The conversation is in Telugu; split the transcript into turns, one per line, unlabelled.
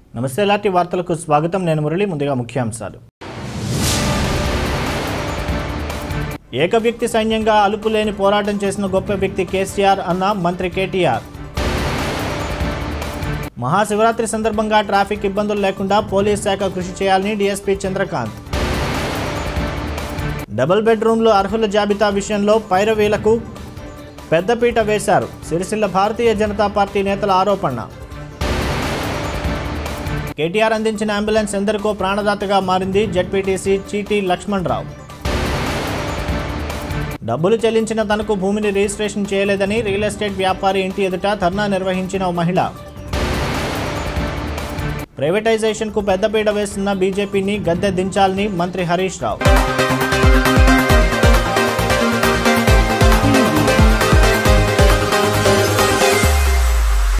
నమస్తే లాంటి వార్తలకు స్వాగతం నేను మురళి ముందుగా ముఖ్యాంశాలు ఏక వ్యక్తి సైన్యంగా అలుపులేని పోరాటం చేసిన గొప్ప వ్యక్తి కేసీఆర్ అన్న మంత్రి కేటీఆర్ మహాశివరాత్రి సందర్భంగా ట్రాఫిక్ ఇబ్బందులు లేకుండా పోలీస్ శాఖ కృషి చేయాలని డీఎస్పీ చంద్రకాంత్ డబుల్ బెడ్రూమ్లు అర్హుల జాబితా విషయంలో పైరవీలకు పెద్దపీట వేశారు సిరిసిల్ల భారతీయ జనతా పార్టీ నేతల ఆరోపణ కేటీఆర్ అందించిన అంబులెన్స్ ఎందరికో ప్రాణదాతగా మారింది జడ్పీటీసీ చీటీ లక్ష్మణ్ రావు డబ్బులు చెల్లించిన తనకు భూమిని రిజిస్ట్రేషన్ చేయలేదని రియల్ ఎస్టేట్ వ్యాపారి ఇంటి ఎదుట ధర్నా నిర్వహించిన ఓ మహిళ ప్రైవేటైజేషన్కు పెద్దపీట వేస్తున్న బీజేపీని గద్దె దించాలని మంత్రి హరీష్ రావు